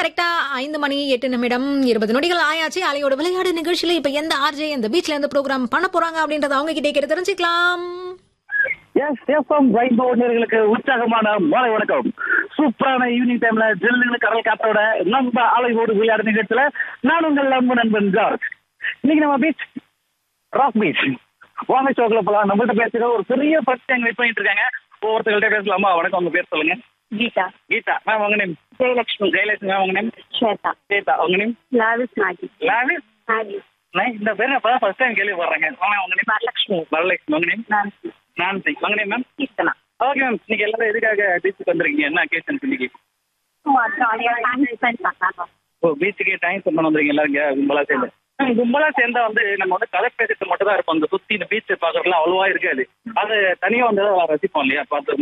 கரெக்டா ஐந்து மணி எட்டு நிமிடம் இருபது நொடிகள் ஆயாச்சு அலையோட விளையாடு நிகழ்ச்சியில இப்ப எந்த ஆர்ஜே எந்த பீச்ல எந்த ப்ரோக்ராம் பண்ண போறாங்க அப்படின்றத அவங்க கிட்டே கேட்டு தெரிஞ்சுக்கலாம் எஸ் எஃப்எம் ரெயின்போ நேர்களுக்கு உற்சாகமான மாலை வணக்கம் சூப்பரான ஈவினிங் டைம்ல ஜில்லுன்னு கடல் காத்தோட நம்ம அலைவோடு விளையாடு நிகழ்ச்சியில நான் உங்கள் அன்பு நண்பன் ஜார்ஜ் இன்னைக்கு நம்ம பீச் ராக் பீச் வாங்க சோக்கில் போலாம் நம்மள்ட்ட பேசுகிற ஒரு பெரிய ஃபர்ஸ்ட் அங்கே வெயிட் பண்ணிட்டு இருக்காங்க ஒவ்வொருத்தர்கள்ட்ட பேசலாமா வணக்கம் உங்க பேர் சொல்லுங்க கீதா கீதா மேம் உங்க நேம் ஜெயலட்சுமி ஜெயலட்சுமி மேம் உங்க நேம் ஸ்வேதா கீதா உங்க நேம் லாவிஸ் நாகி லாவிஸ் நாகி நான் இந்த பேர் அப்பதான் ஃபர்ஸ்ட் டைம் கேள்விப்படுறாங்க வாங்க உங்க நேம் வரலட்சுமி வரலட்சுமி உங்க நேம் நான்சி நான்சி உங்க name ma'am Keerthana okay ma'am இன்னைக்கு எல்லாரும் எதுக்காக பீச்சுக்கு வந்திருக்கீங்க என்ன அக்கேஷன் இன்னைக்கு ஜாலியாக டைம் ஸ்பெண்ட் பண்ணலாம் ஓ பீச்சுக்கே டைம் ஸ்பெண்ட் பண்ண வந்துருங்க எல்லாரும் இங்க கும்பலா சேர்ந்து மேம், கும்பலா சேர்ந்தா வந்து நம்ம வந்து கதை பேசிட்டு மட்டும் தான் இருப்போம் அந்த சுத்தி இந்த பீச் பாக்குறதுலாம் அவ்வளவா இருக்காது அது தனியா வந்து ரசிப்போம் இல்லையா பார்த்து